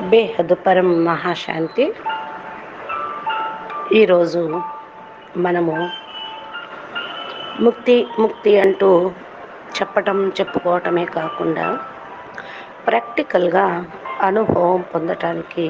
బేహద్ పరం మహాశాంతి ఈరోజు మనము ముక్తి ముక్తి అంటూ చెప్పటం చెప్పుకోవటమే కాకుండా ప్రాక్టికల్గా అనుభవం పొందటానికి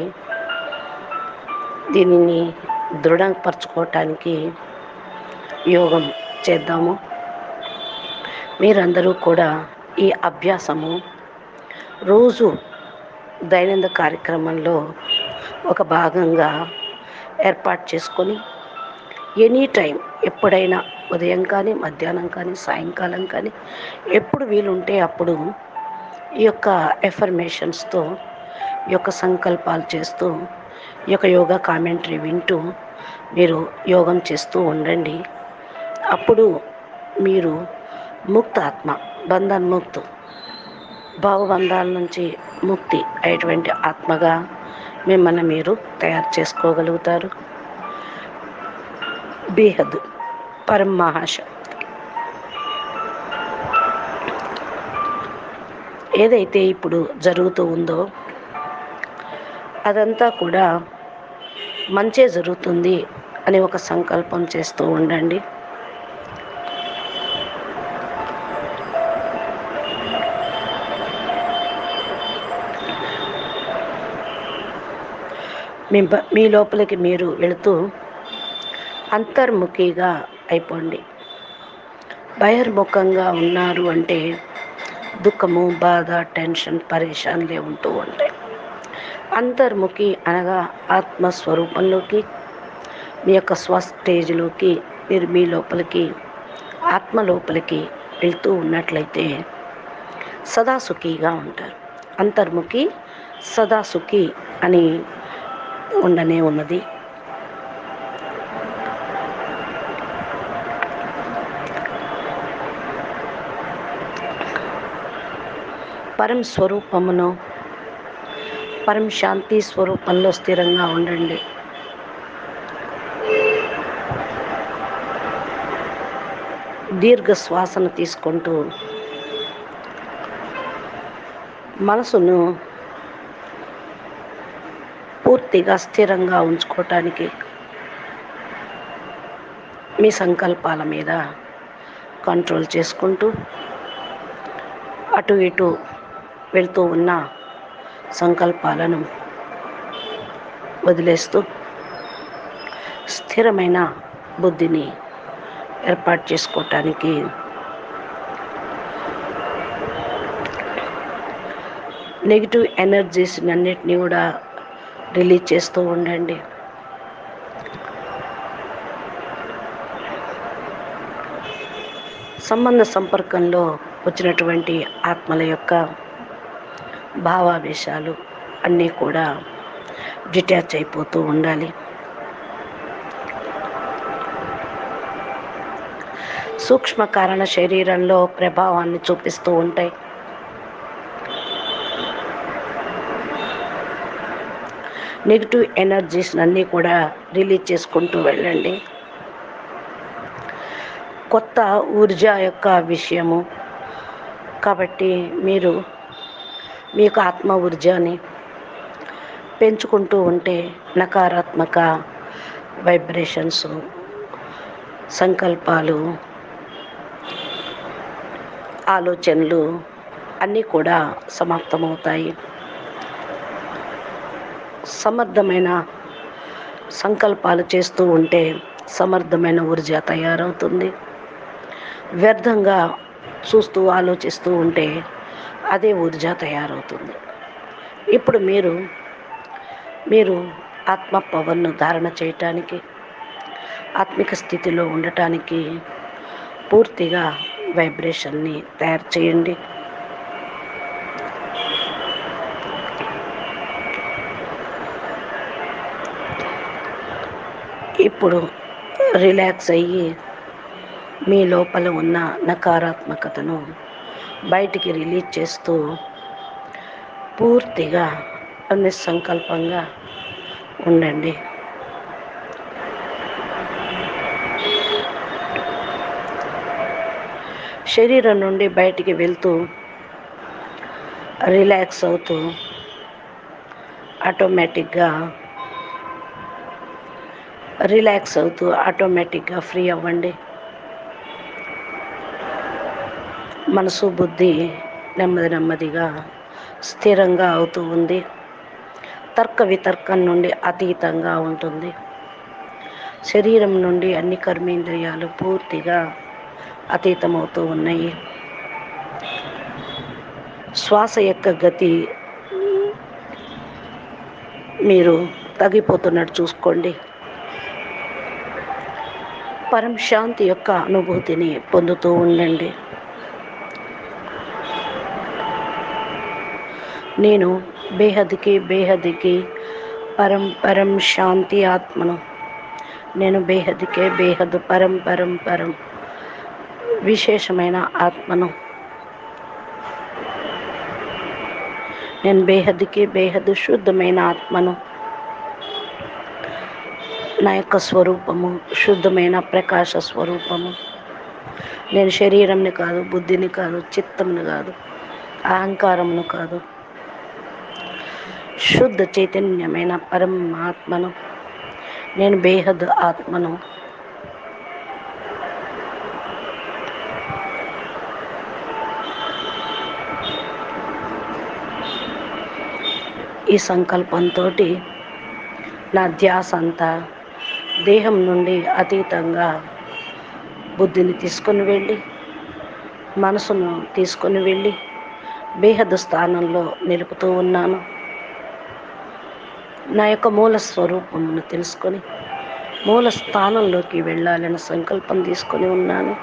దీనిని దృఢపరచుకోవటానికి యోగం చేద్దాము మీరందరూ కూడా ఈ అభ్యాసము రోజు దైనందిన కార్యక్రమంలో ఒక భాగంగా ఏర్పాటు చేసుకొని ఎనీ టైం ఎప్పుడైనా ఉదయం కానీ మధ్యాహ్నం కానీ సాయంకాలం కానీ ఎప్పుడు వీలుంటే అప్పుడు ఈ యొక్క ఎఫర్మేషన్స్తో ఈ యొక్క సంకల్పాలు చేస్తూ ఈ యొక్క యోగా కామెంటరీ వింటూ మీరు యోగం చేస్తూ ఉండండి అప్పుడు మీరు ముక్త ఆత్మ బంధన్ ముక్తు భావబంధాల నుంచి ముక్తి అయ్యేటువంటి ఆత్మగా మిమ్మల్ని మీరు తయారు చేసుకోగలుగుతారు బేహద్ పరం మహాశ ఏదైతే ఇప్పుడు జరుగుతూ ఉందో అదంతా కూడా మంచే జరుగుతుంది అని ఒక సంకల్పం చేస్తూ ఉండండి మీ బ- మీ లోపలికి మీరు వెళుతూ అంతర్ముఖిగా అయిపోండి బహిర్ముఖంగా ఉన్నారు అంటే దుఃఖము బాధ టెన్షన్ పరేషాన్లే ఉంటూ ఉంటాయి అంతర్ముఖి అనగా ఆత్మస్వరూపంలోకి మీ యొక్క స్వస్టేజ్లోకి మీరు మీ లోపలికి ఆత్మ లోపలికి వెళ్తూ ఉన్నట్లయితే సదా సుఖీగా ఉంటారు అంతర్ముఖి సదా సుఖి అని ఉండనే ఉన్నది పరం స్వరూపమును పరం శాంతి స్వరూపంలో స్థిరంగా ఉండండి దీర్ఘ శ్వాసను తీసుకుంటూ మనసును పూర్తిగా స్థిరంగా ఉంచుకోవటానికి మీ సంకల్పాల మీద కంట్రోల్ చేసుకుంటూ అటు ఇటు వెళ్తూ ఉన్న సంకల్పాలను వదిలేస్తూ స్థిరమైన బుద్ధిని ఏర్పాటు చేసుకోవటానికి నెగిటివ్ ఎనర్జీస్ అన్నిటినీ కూడా రిలీజ్ చేస్తూ ఉండండి సంబంధ సంపర్కంలో వచ్చినటువంటి ఆత్మల యొక్క భావావేశాలు అన్నీ కూడా డిటాచ్ అయిపోతూ ఉండాలి సూక్ష్మ కారణ శరీరంలో ప్రభావాన్ని చూపిస్తూ ఉంటాయి నెగిటివ్ ఎనర్జీస్ అన్నీ కూడా రిలీజ్ చేసుకుంటూ వెళ్ళండి కొత్త ఊర్జా యొక్క విషయము కాబట్టి మీరు మీ యొక్క ఆత్మ ఊర్జాని పెంచుకుంటూ ఉంటే నకారాత్మక వైబ్రేషన్స్ సంకల్పాలు ఆలోచనలు అన్నీ కూడా సమాప్తమవుతాయి సమర్థమైన సంకల్పాలు చేస్తూ ఉంటే సమర్థమైన ఊర్జ తయారవుతుంది వ్యర్థంగా చూస్తూ ఆలోచిస్తూ ఉంటే అదే ఊర్జ తయారవుతుంది ఇప్పుడు మీరు మీరు ఆత్మ పవర్ను ధారణ చేయటానికి ఆత్మిక స్థితిలో ఉండటానికి పూర్తిగా వైబ్రేషన్ని తయారు చేయండి ఇప్పుడు రిలాక్స్ అయ్యి మీ లోపల ఉన్న నకారాత్మకతను బయటికి రిలీజ్ చేస్తూ పూర్తిగా నిస్సంకల్పంగా ఉండండి శరీరం నుండి బయటికి వెళ్తూ రిలాక్స్ అవుతూ ఆటోమేటిక్గా రిలాక్స్ అవుతూ ఆటోమేటిక్గా ఫ్రీ అవ్వండి మనసు బుద్ధి నెమ్మది నెమ్మదిగా స్థిరంగా అవుతూ ఉంది తర్క వితర్కం నుండి అతీతంగా ఉంటుంది శరీరం నుండి అన్ని కర్మేంద్రియాలు పూర్తిగా అతీతమవుతూ ఉన్నాయి శ్వాస యొక్క గతి మీరు తగ్గిపోతున్నట్టు చూసుకోండి పరం శాంతి యొక్క అనుభూతిని పొందుతూ ఉండండి నేను బేహద్కి బేహద్కి పరం పరం శాంతి ఆత్మను నేను బేహద్కే బేహద్ పరం పరం పరం విశేషమైన ఆత్మను నేను బేహద్కి బేహద్ శుద్ధమైన ఆత్మను నా యొక్క స్వరూపము శుద్ధమైన ప్రకాశ స్వరూపము నేను శరీరంని కాదు బుద్ధిని కాదు చిత్తంని కాదు అహంకారమును కాదు శుద్ధ చైతన్యమైన పరమాత్మను నేను బేహద్ ఆత్మను ఈ సంకల్పంతో నా ధ్యాస అంతా దేహం నుండి అతీతంగా బుద్ధిని తీసుకొని వెళ్ళి మనసును తీసుకొని వెళ్ళి బేహద్ స్థానంలో నిలుపుతూ ఉన్నాను నా యొక్క మూల స్వరూపమును తెలుసుకొని మూల స్థానంలోకి వెళ్ళాలని సంకల్పం తీసుకొని ఉన్నాను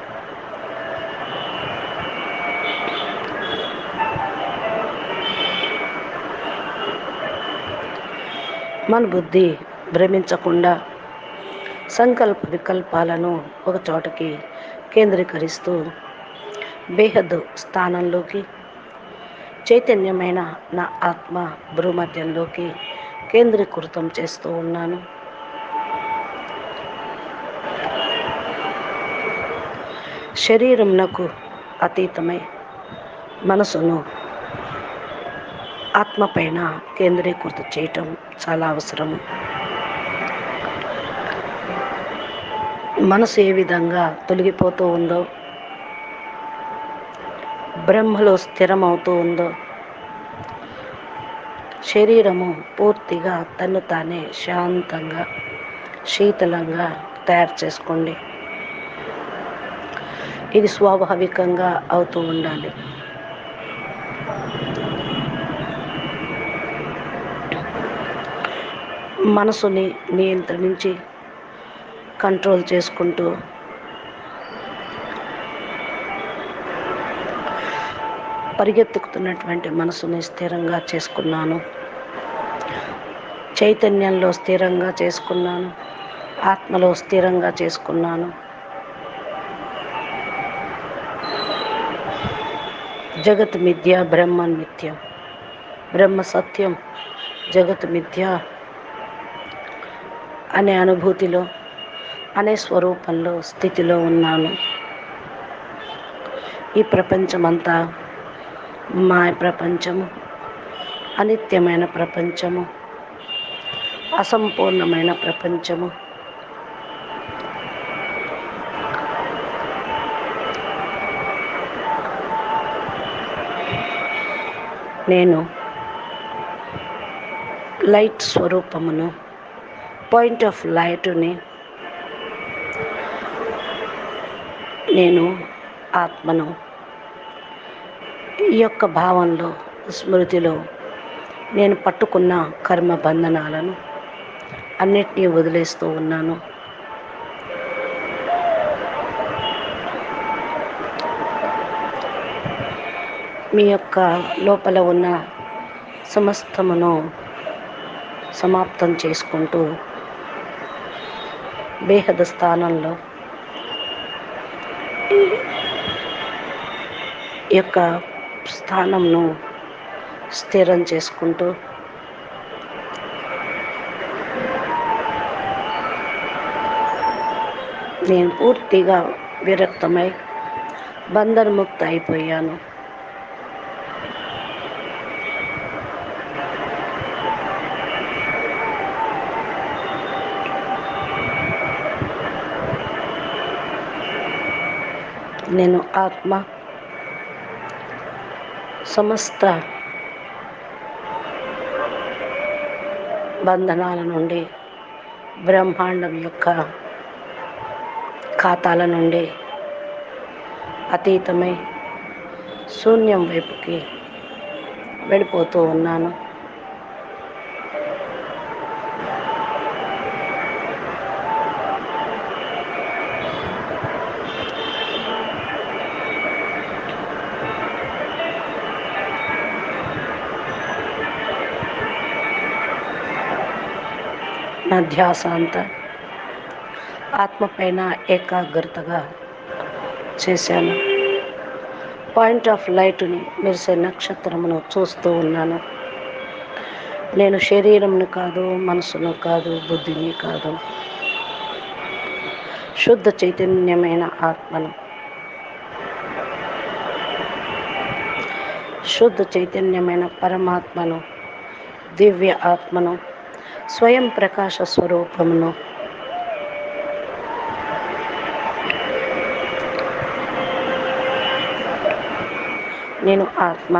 మన బుద్ధి భ్రమించకుండా సంకల్ప వికల్పాలను ఒక చోటకి కేంద్రీకరిస్తూ బేహద్దు స్థానంలోకి చైతన్యమైన నా ఆత్మ భూమధ్యంలోకి కేంద్రీకృతం చేస్తూ ఉన్నాను శరీరం నాకు అతీతమై మనసును ఆత్మ పైన కేంద్రీకృత చేయటం చాలా అవసరము మనసు ఏ విధంగా తొలగిపోతూ ఉందో బ్రహ్మలో స్థిరమవుతూ ఉందో శరీరము పూర్తిగా తను తానే శాంతంగా శీతలంగా తయారు చేసుకోండి ఇది స్వాభావికంగా అవుతూ ఉండాలి మనసుని నియంత్రించి కంట్రోల్ చేసుకుంటూ పరిగెత్తుకుతున్నటువంటి మనసుని స్థిరంగా చేసుకున్నాను చైతన్యంలో స్థిరంగా చేసుకున్నాను ఆత్మలో స్థిరంగా చేసుకున్నాను జగత్ మిథ్య బ్రహ్మ నిత్యం బ్రహ్మ సత్యం జగత్ మిథ్య అనే అనుభూతిలో అనే స్వరూపంలో స్థితిలో ఉన్నాను ఈ ప్రపంచమంతా మాయ ప్రపంచము అనిత్యమైన ప్రపంచము అసంపూర్ణమైన ప్రపంచము నేను లైట్ స్వరూపమును పాయింట్ ఆఫ్ లైట్ని నేను ఆత్మను ఈ యొక్క భావంలో స్మృతిలో నేను పట్టుకున్న కర్మ బంధనాలను అన్నిటినీ వదిలేస్తూ ఉన్నాను మీ యొక్క లోపల ఉన్న సమస్తమును సమాప్తం చేసుకుంటూ బేహద స్థానంలో ఈ యొక్క స్థానంను స్థిరం చేసుకుంటూ నేను పూర్తిగా విరక్తమై బంధనముక్త అయిపోయాను నేను ఆత్మ సమస్త బంధనాల నుండి బ్రహ్మాండం యొక్క ఖాతాల నుండి అతీతమై శూన్యం వైపుకి వెళ్ళిపోతూ ఉన్నాను నా ధ్యాస అంతా ఆత్మ పైన ఏకాగ్రతగా చేశాను పాయింట్ ఆఫ్ లైట్ని మెరిసే నక్షత్రమును చూస్తూ ఉన్నాను నేను శరీరంను కాదు మనసును కాదు బుద్ధిని కాదు శుద్ధ చైతన్యమైన ఆత్మను శుద్ధ చైతన్యమైన పరమాత్మను దివ్య ఆత్మను స్వయం ప్రకాశ స్వరూపమును నేను ఆత్మ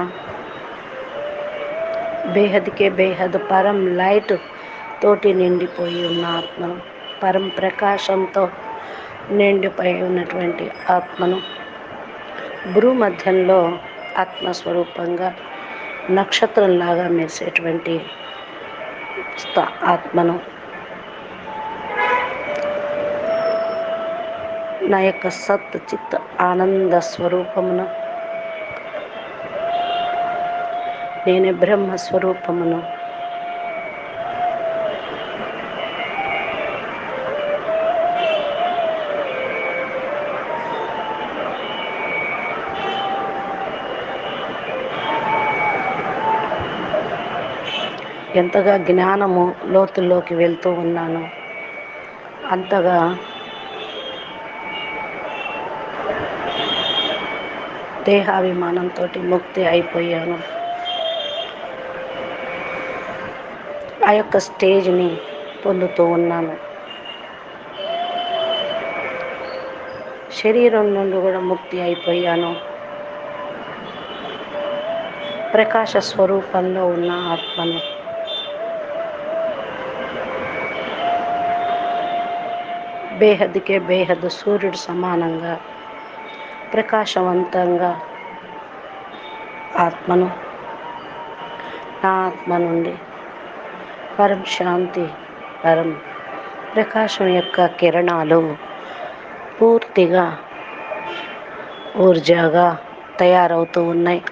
బేహద్కే బేహద్ పరం లైట్ తోటి నిండిపోయి ఉన్న ఆత్మను పరం ప్రకాశంతో నిండిపోయి ఉన్నటువంటి ఆత్మను భ్రూ మధ్యంలో ఆత్మస్వరూపంగా నక్షత్రంలాగా మెరిసేటువంటి స్థ- ఆత్మను నా యొక్క సత్ చిత్ ఆనంద స్వరూపమును నేనే బ్రహ్మ స్వరూపమును ఎంతగా జ్ఞానము లోతుల్లోకి వెళ్తూ ఉన్నాను అంతగా దేహాభిమానంతో ముక్తి అయిపోయాను ఆ యొక్క స్టేజ్ని పొందుతూ ఉన్నాను శరీరం నుండి కూడా ముక్తి అయిపోయాను ప్రకాశ స్వరూపంలో ఉన్న ఆత్మను బేహద్కే బేహద్ సూర్యుడు సమానంగా ప్రకాశవంతంగా ఆత్మను నా ఆత్మ నుండి పరం శాంతి పరం ప్రకాశం యొక్క కిరణాలు పూర్తిగా ఊర్జాగా తయారవుతూ ఉన్నాయి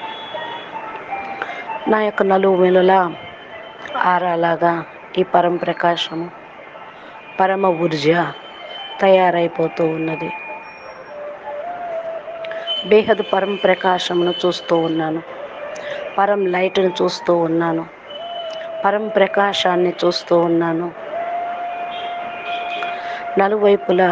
నా యొక్క నలుగు మెలుల ఆరాలాగా ఈ పరం ప్రకాశము పరమ ఊర్జ తయారైపోతూ ఉన్నది బేహద్ పరం ప్రకాశమును చూస్తూ ఉన్నాను పరం లైట్ను చూస్తూ ఉన్నాను పరం ప్రకాశాన్ని చూస్తూ ఉన్నాను నలువైపులా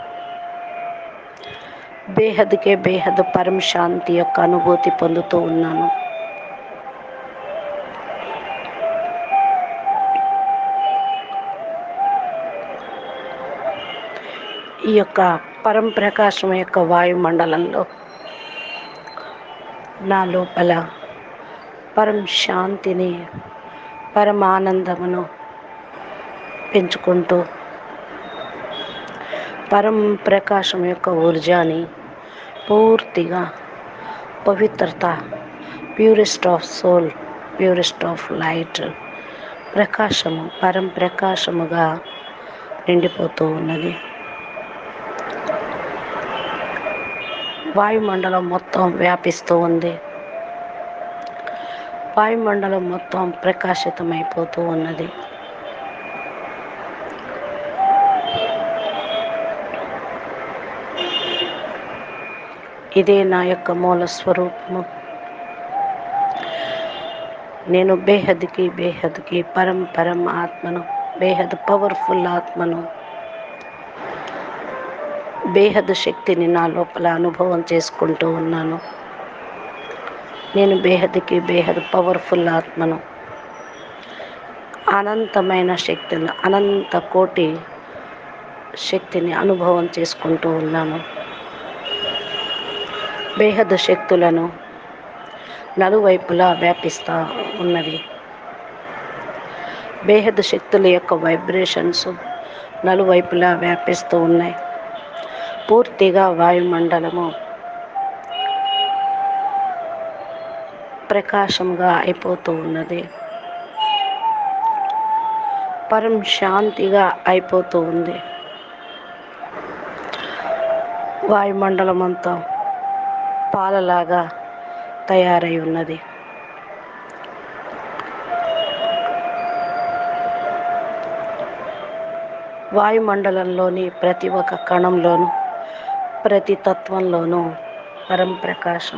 బేహద్కే బేహద్ పరం శాంతి యొక్క అనుభూతి పొందుతూ ఉన్నాను ఈ యొక్క పరం ప్రకాశం యొక్క వాయుమండలంలో నా లోపల పరం శాంతిని పరమానందమును పెంచుకుంటూ పరం ప్రకాశం యొక్క ఊర్జాని పూర్తిగా పవిత్రత purest of soul purest of light ప్రకాశము పరం ప్రకాశముగా నిండిపోతూ ఉన్నది వాయుమండలం మొత్తం వ్యాపిస్తూ ఉంది వాయుమండలం మొత్తం ప్రకాశితమైపోతూ ఉన్నది ఇదే నా యొక్క మూల స్వరూపము నేను బేహద్కి బేహద్కి పరం పరం ఆత్మను బేహద్ పవర్ఫుల్ ఆత్మను బేహద్ శక్తిని నా లోపల అనుభవం చేసుకుంటూ ఉన్నాను నేను బేహద్కి బేహద్ పవర్ఫుల్ ఆత్మను అనంతమైన శక్తిని అనంత కోటి శక్తిని అనుభవం చేసుకుంటూ ఉన్నాను బేహద శక్తులను నలువైపులా వ్యాపిస్తూ ఉన్నవి బేహద శక్తుల యొక్క వైబ్రేషన్స్ నలువైపులా వ్యాపిస్తూ ఉన్నాయి పూర్తిగా వాయుమండలము ప్రకాశంగా అయిపోతూ ఉన్నది పరం శాంతిగా అయిపోతూ ఉంది వాయుమండలం అంతా పాలలాగా తయారై ఉన్నది వాయుమండలంలోని ప్రతి ఒక్క కణంలోనూ ప్రతి తత్వంలోనూ పరం ప్రకాశం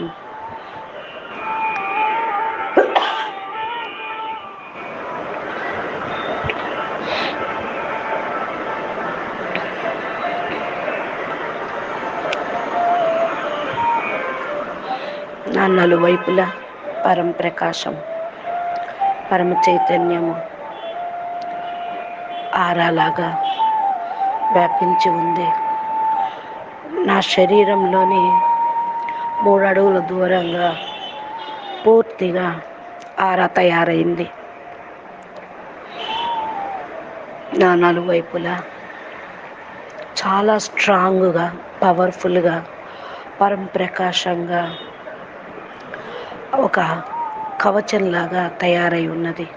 నా నలువైపులా పరం ప్రకాశం పరమ చైతన్యము ఆరాలాగా వ్యాపించి ఉంది నా శరీరంలోని మూడు అడుగుల దూరంగా పూర్తిగా ఆరా తయారైంది నా నలువైపులా చాలా స్ట్రాంగ్గా పవర్ఫుల్గా పరం ప్రకాశంగా ఒక కవచంలాగా తయారై ఉన్నది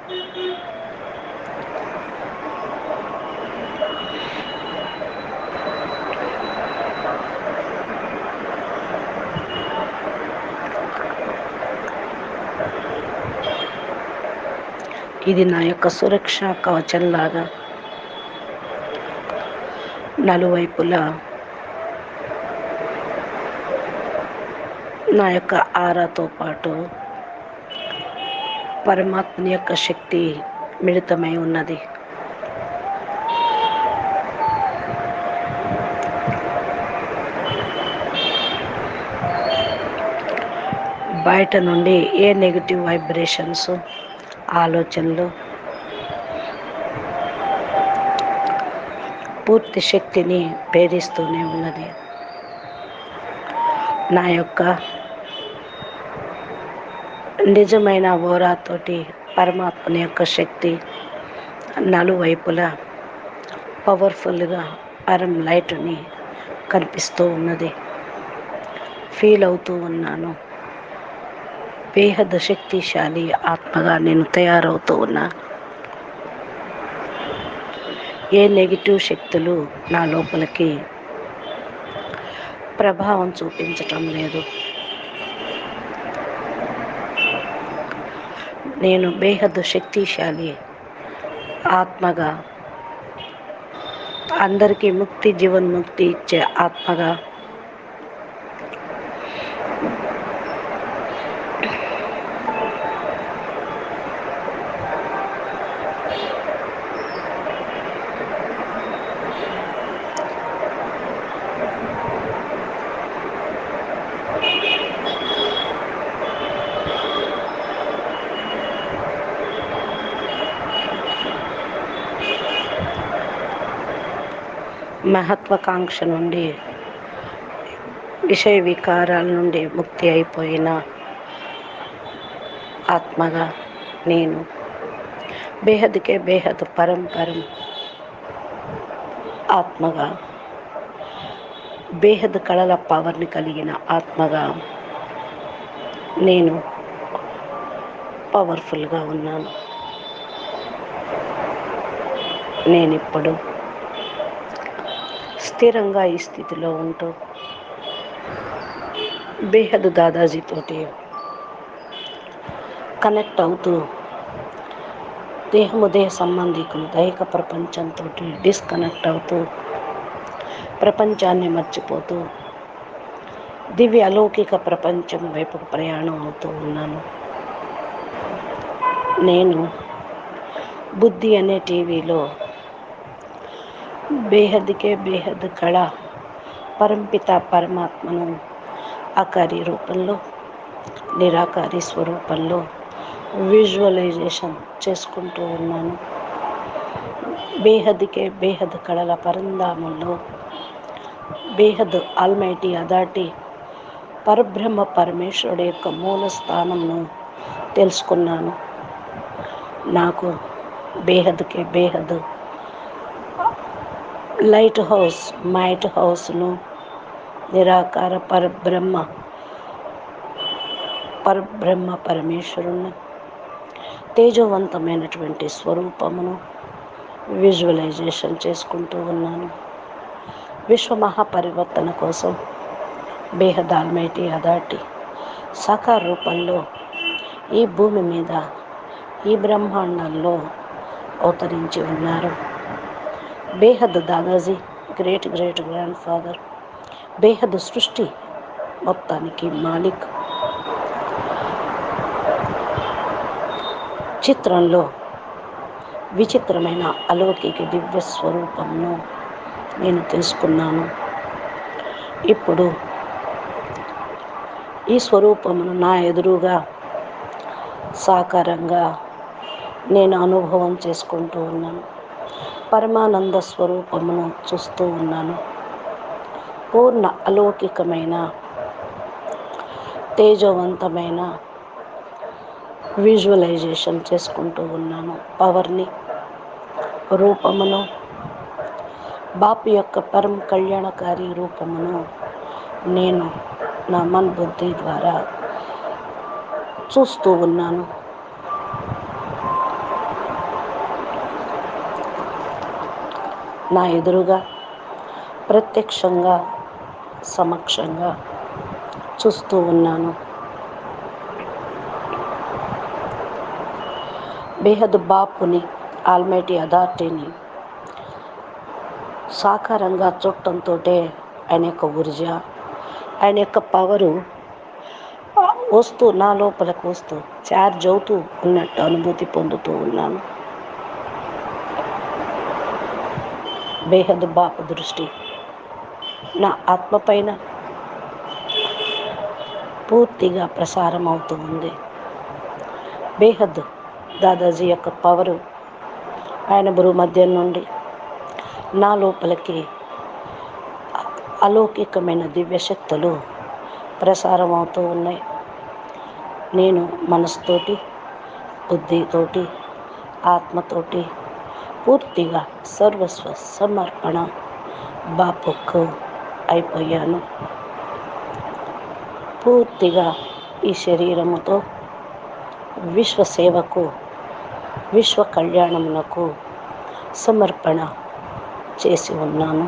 ఇది నా యొక్క సురక్ష కవచంలాగా నలువైపులా నా యొక్క ఆరాతో పాటు పరమాత్మని యొక్క శక్తి మిళితమై ఉన్నది బయట నుండి ఏ నెగిటివ్ వైబ్రేషన్స్ ఆలోచనలు పూర్తి శక్తిని భేదిస్తూనే ఉన్నది నా యొక్క నిజమైన ఓరాతోటి పరమాత్మని యొక్క శక్తి నలువైపులా పవర్ఫుల్గా పరం లైట్ని కనిపిస్తూ ఉన్నది ఫీల్ అవుతూ ఉన్నాను బేహద శక్తిశాలి ఆత్మగా నేను తయారవుతూ ఉన్నా ఏ నెగిటివ్ శక్తులు నా లోపలికి ప్రభావం చూపించటం లేదు నేను బేహద్దు శక్తిశాలి ఆత్మగా అందరికీ ముక్తి జీవన్ముక్తి ఇచ్చే ఆత్మగా మహత్వాకాంక్ష నుండి విషయ వికారాల నుండి ముక్తి అయిపోయిన ఆత్మగా నేను బేహద్కే బేహద్ పరం పరం ఆత్మగా బేహద్ కళల పవర్ని కలిగిన ఆత్మగా నేను పవర్ఫుల్గా ఉన్నాను నేను ఇప్పుడు స్థిరంగా ఈ స్థితిలో ఉంటూ బేహద్ దాదాజీతోటి కనెక్ట్ అవుతూ దేహము దేహ సంబంధికులు దైహిక ప్రపంచంతో డిస్కనెక్ట్ అవుతూ ప్రపంచాన్ని మర్చిపోతూ దివ్య అలౌకిక ప్రపంచం వైపుకు ప్రయాణం అవుతూ ఉన్నాను నేను బుద్ధి అనే టీవీలో బేహద్కే బేహద్ కళ పరంపిత పరమాత్మను ఆకారి రూపంలో నిరాకారి స్వరూపంలో విజువలైజేషన్ చేసుకుంటూ ఉన్నాను బేహద్కే బేహద్ కళల పరంధామంలో బేహద్ ఆల్మైటీ అదాటి పరబ్రహ్మ పరమేశ్వరుడు యొక్క మూల స్థానంను తెలుసుకున్నాను నాకు బేహద్కి బేహద్ లైట్ హౌస్ మైట్ హౌస్ను నిరాకార పరబ్రహ్మ పరబ్రహ్మ పరమేశ్వరుని తేజవంతమైనటువంటి స్వరూపమును విజువలైజేషన్ చేసుకుంటూ ఉన్నాను విశ్వ మహాపరివర్తన కోసం బేహద్ ఆల్మైటీ అదాటి సాకార రూపంలో ఈ భూమి మీద ఈ బ్రహ్మాండంలో అవతరించి ఉన్నారు బేహద్ దాదాజీ గ్రేట్ గ్రేట్ గ్రాండ్ ఫాదర్ బేహద్ సృష్టి మొత్తానికి మాలిక్ చిత్రంలో విచిత్రమైన అలౌకిక దివ్య స్వరూపంను నేను తెలుసుకున్నాను ఇప్పుడు ఈ స్వరూపమును నా ఎదురుగా సాకారంగా నేను అనుభవం చేసుకుంటూ ఉన్నాను పరమానంద స్వరూపమును చూస్తూ ఉన్నాను పూర్ణ అలౌకికమైన తేజవంతమైన విజువలైజేషన్ చేసుకుంటూ ఉన్నాను పవర్ని రూపమును బాపు యొక్క పరమ కళ్యాణకారి రూపమును నేను నా మన్ బుద్ధి ద్వారా చూస్తూ ఉన్నాను నా ఎదురుగా ప్రత్యక్షంగా సమక్షంగా చూస్తూ ఉన్నాను బేహద్ బాపుని ఆల్మైటీ అథారిటీని సాకారంగా చూడటంతో ఆయన యొక్క ఊర్జ ఆయన యొక్క పవరు వస్తూ నా లోపలికి వస్తూ ఛార్జ్ అవుతూ ఉన్నట్టు అనుభూతి పొందుతూ ఉన్నాను బేహద్ బాపు దృష్టి నా ఆత్మ పైన పూర్తిగా ప్రసారం అవుతూ ఉంది బేహద్ దాదాజీ యొక్క పవరు ఆయన భూ మధ్యం నుండి నా లోపలికి అలౌకికమైన దివ్యశక్తులు ప్రసారం అవుతూ ఉన్నాయి నేను మనసుతోటి బుద్ధితోటి ఆత్మతోటి పూర్తిగా సర్వస్వ సమర్పణ బాపుకు అయిపోయాను పూర్తిగా ఈ శరీరముతో విశ్వ సేవకు విశ్వ కళ్యాణమునకు సమర్పణ చేసి ఉన్నాను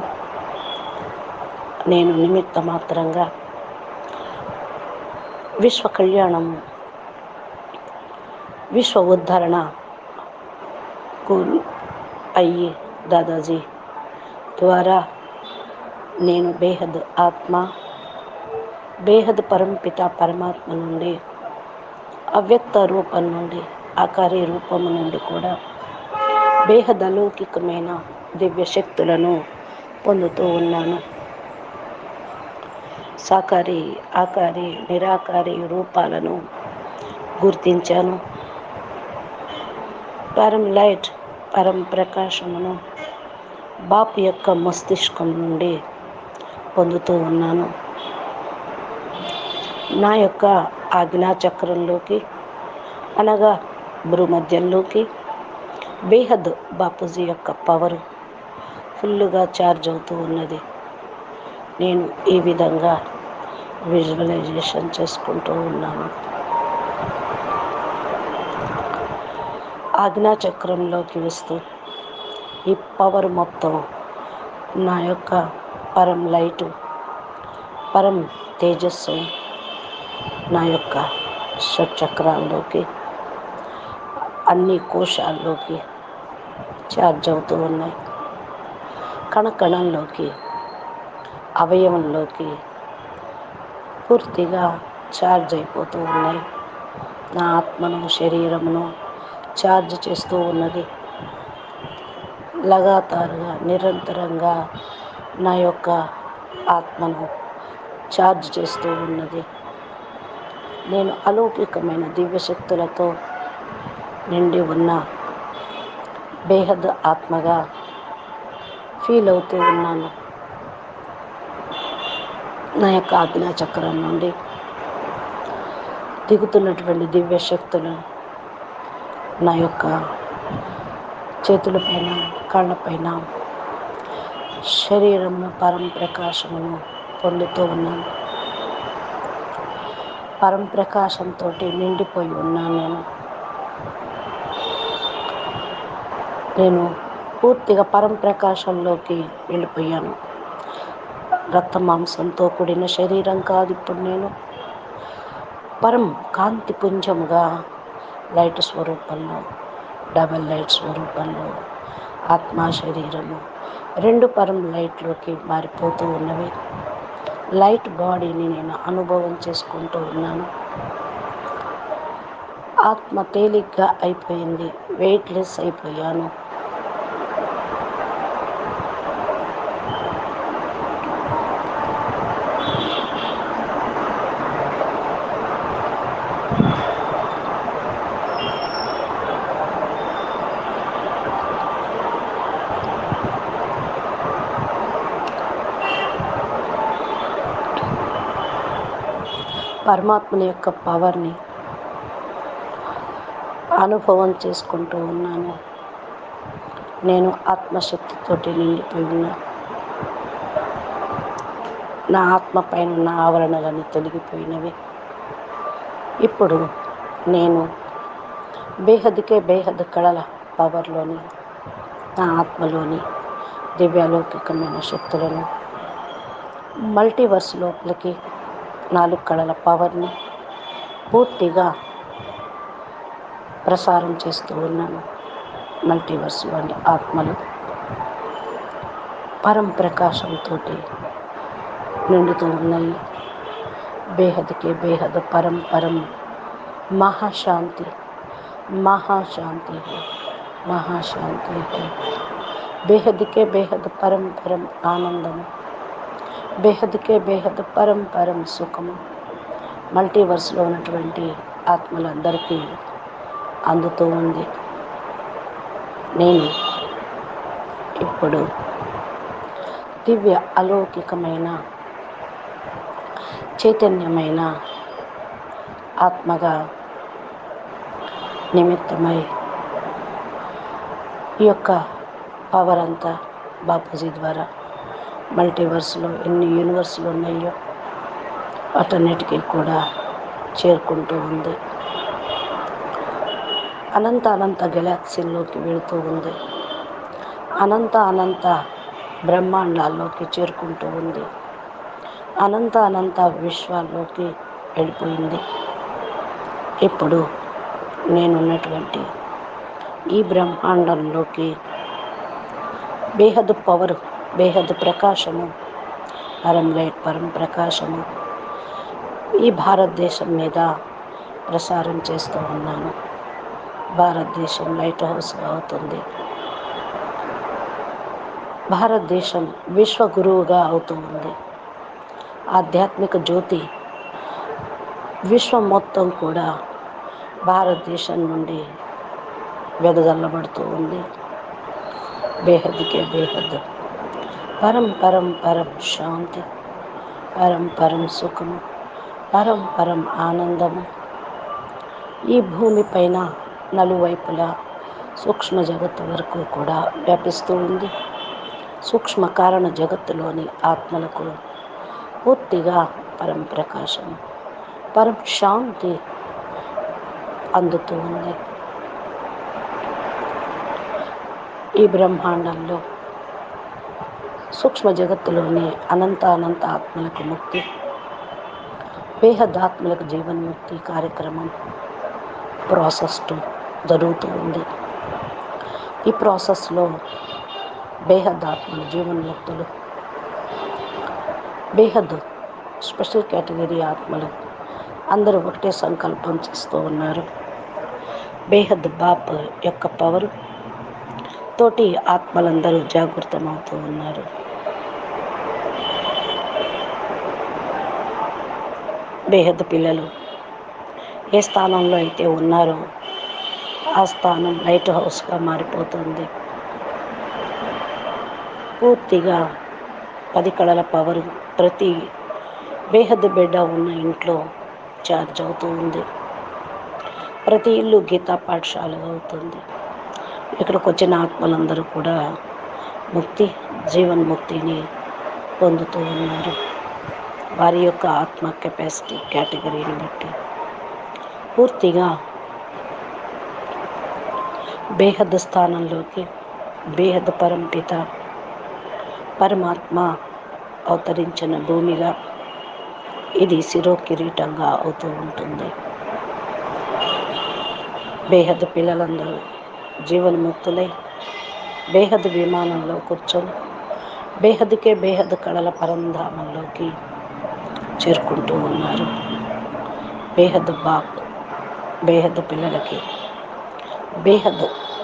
నేను నిమిత్త మాత్రంగా విశ్వ కళ్యాణము విశ్వ ఉద్ధరణకు అయ్యి దాదాజీ ద్వారా నేను బేహద్ ఆత్మ బేహద్ పరంపిత పరమాత్మ నుండి అవ్యక్త రూపం నుండి ఆకారి రూపము నుండి కూడా బేహద్ అలౌకికమైన దివ్య శక్తులను పొందుతూ ఉన్నాను సాకారి ఆకారి నిరాకారి రూపాలను గుర్తించాను పరం లైట్ పరం ప్రకాశమును బాపు యొక్క మస్తిష్కం నుండి పొందుతూ ఉన్నాను నా యొక్క ఆజ్ఞా చక్రంలోకి అనగా భూమధ్యంలోకి బేహద్ బాపూజీ యొక్క పవర్ ఫుల్గా ఛార్జ్ అవుతూ ఉన్నది నేను ఈ విధంగా విజువలైజేషన్ చేసుకుంటూ ఉన్నాను ఆజ్ఞా చక్రంలోకి వస్తూ ఈ పవర్ మొత్తం నా యొక్క పరం లైటు పరం తేజస్సు నా యొక్క షట్చక్రాల్లోకి అన్ని కోశాల్లోకి ఛార్జ్ అవుతూ ఉన్నాయి కణకణంలోకి అవయవంలోకి పూర్తిగా ఛార్జ్ అయిపోతూ ఉన్నాయి నా ఆత్మను శరీరమును ఛార్జ్ చేస్తూ ఉన్నది లగాతారుగా నిరంతరంగా నా యొక్క ఆత్మను ఛార్జ్ చేస్తూ ఉన్నది నేను అలౌకికమైన దివ్యశక్తులతో నిండి ఉన్న బేహద్ ఆత్మగా ఫీల్ అవుతూ ఉన్నాను నా యొక్క ఆజ్ఞా చక్రం నుండి దిగుతున్నటువంటి దివ్య శక్తులను నా యొక్క చేతులపైన కాళ్ళపైన శరీరంలో పరం ప్రకాశమును పొందుతూ ఉన్నాను పరం ప్రకాశంతో నిండిపోయి ఉన్నాను నేను నేను పూర్తిగా పరం ప్రకాశంలోకి వెళ్ళిపోయాను రక్త మాంసంతో కూడిన శరీరం కాదు ఇప్పుడు నేను పరం కాంతి పుంజముగా లైట్ స్వరూపంలో డబల్ లైట్ స్వరూపంలో ఆత్మ శరీరము రెండు పరం లైట్లోకి మారిపోతూ ఉన్నవి లైట్ బాడీని నేను అనుభవం చేసుకుంటూ ఉన్నాను ఆత్మ తేలిగ్గా అయిపోయింది వెయిట్లెస్ అయిపోయాను పరమాత్మని యొక్క పవర్ని అనుభవం చేసుకుంటూ ఉన్నాను నేను ఆత్మశక్తితోటి నిండిపోయి ఉన్నా నా ఆత్మ పైన ఉన్న ఆవరణలన్నీ తొలగిపోయినవి ఇప్పుడు నేను బేహద్కే బేహద్ కళల పవర్లోని నా ఆత్మలోని దివ్యాలౌకికమైన శక్తులను మల్టీవర్స్ లోపలికి నాలుగు కళల పవర్ని పూర్తిగా ప్రసారం చేస్తూ ఉన్నాను మల్టీవర్స్లోని ఆత్మలు పరం ప్రకాశంతో నిండుతూ ఉన్నాయి బేహద్కే బేహద్ పరం పరం మహాశాంతి మహాశాంతి है మహాశాంతి है బేహద్కే బేహద్ పరం పరం ఆనందము బేహద్కే బేహద్ పరం పరం సుఖము మల్టీవర్స్లో ఉన్నటువంటి ఆత్మలందరికీ అందుతూ ఉంది నేను ఇప్పుడు దివ్య అలౌకికమైన చైతన్యమైన ఆత్మగా నిమిత్తమై ఈ యొక్క పవర్ అంతా బాపూజీ ద్వారా మల్టీవర్స్లో ఎన్ని యూనివర్స్లు ఉన్నాయో వాటన్నిటికీ కూడా చేరుకుంటూ ఉంది అనంత అనంత గెలాక్సీల్లోకి వెళుతూ ఉంది అనంత అనంత బ్రహ్మాండాల్లోకి చేరుకుంటూ ఉంది అనంత అనంత విశ్వాల్లోకి వెళ్ళిపోయింది ఇప్పుడు నేనున్నటువంటి ఈ బ్రహ్మాండంలోకి బేహద్ పవర్ బేహద్ ప్రకాశము పరం లైట్ పరం ప్రకాశము ఈ భారతదేశం మీద ప్రసారం చేస్తూ ఉన్నాను భారతదేశం లైట్ హౌస్ అవుతుంది భారతదేశం విశ్వ గురువుగా అవుతూ ఉంది ఆధ్యాత్మిక జ్యోతి విశ్వం మొత్తం కూడా భారతదేశం నుండి వెదజల్లబడుతూ ఉంది బేహద్కే బేహద్ పరం పరం పరం శాంతి పరం పరం సుఖము పరం పరం ఆనందము ఈ భూమిపైన నలువైపులా సూక్ష్మ జగత్తు వరకు కూడా వ్యాపిస్తూ ఉంది సూక్ష్మ కారణ జగత్తులోని ఆత్మలకు పూర్తిగా పరం ప్రకాశం పరం శాంతి అందుతూ ఉంది ఈ బ్రహ్మాండంలో సూక్ష్మ జగత్తులోని అనంత అనంత ఆత్మలకు ముక్తి బేహద్ ఆత్మలకు జీవన్ముక్తి కార్యక్రమం ప్రాసెస్ జరుగుతూ ఉంది ఈ ప్రాసెస్లో బేహద్ ఆత్మలు జీవన్ముక్తులు బేహద్ స్పెషల్ కేటగిరీ ఆత్మలు అందరూ ఒకటే సంకల్పం చేస్తూ ఉన్నారు బేహద్ బాప్ యొక్క పవర్ తోటి ఆత్మలందరూ జాగృతమవుతూ ఉన్నారు బేహద్ పిల్లలు ఏ స్థానంలో అయితే ఉన్నారో ఆ స్థానం లైట్ హౌస్గా మారిపోతుంది పూర్తిగా పది కళల పవర్ ప్రతి బేహద్ బిడ్డ ఉన్న ఇంట్లో ఛార్జ్ అవుతూ ఉంది ప్రతి ఇల్లు గీతా పాఠశాల అవుతుంది ఇక్కడికి వచ్చిన ఆత్మలందరూ కూడా ముక్తి జీవన్ముక్తిని పొందుతూ ఉన్నారు వారి యొక్క ఆత్మ కెపాసిటీ కేటగిరీని బట్టి పూర్తిగా బేహద్ స్థానంలోకి బేహద్ పరంపిత పరమాత్మ అవతరించిన భూమిగా ఇది శిరో కిరీటంగా అవుతూ ఉంటుంది బేహద్ పిల్లలందరూ జీవన్ముక్తులై బేహద్ విమానంలో కూర్చొని బేహద్కే బేహద్ కళల పరంధామంలోకి చేరుకుంటూ ఉన్నారు బేహద్ బాప్ బేహద్ పిల్లలకి బేహద్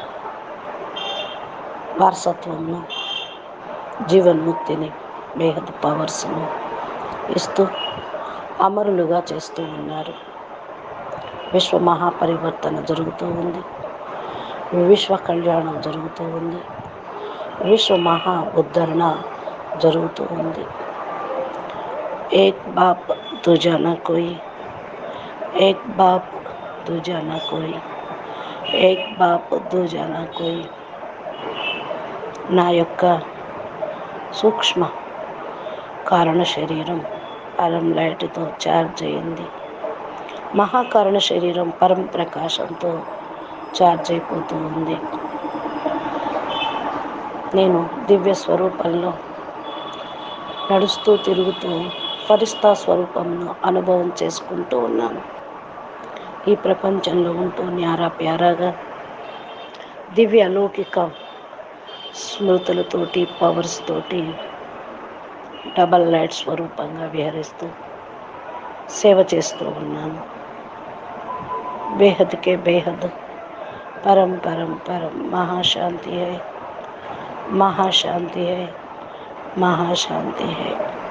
వారసత్వంను జీవన్ముక్తిని బేహద్ పవర్స్ను ఇస్తూ అమరులుగా చేస్తూ ఉన్నారు విశ్వ మహాపరివర్తన జరుగుతూ ఉంది విశ్వ కళ్యాణం జరుగుతూ ఉంది విశ్వ మహా ఉద్ధరణ జరుగుతూ ఉంది ఏక్ బాప్ తుజానా కోయి ఏక్ బాప్ తుజానా కోయి ఏక్ బాప్ దుజానా కోయి నా యొక్క సూక్ష్మ కారణ శరీరం పరం లైట్తో ఛార్జ్ అయింది మహాకారణ శరీరం పరం ప్రకాశంతో ఛార్జ్ అయిపోతూ ఉంది నేను దివ్య స్వరూపంలో నడుస్తూ తిరుగుతూ ఫరిస్తా స్వరూపంను అనుభవం చేసుకుంటూ ఉన్నాను ఈ ప్రపంచంలో ఉంటూ న్యారా ప్యారాగా దివ్య లౌకిక స్మృతులతోటి పవర్స్ తోటి డబల్ లైట్ స్వరూపంగా విహరిస్తూ సేవ చేస్తూ ఉన్నాను బేహద్కే బేహద్ పరం పరం పరం మహాశాంతి హై మహాశాంతి హై మహాశాంతి హై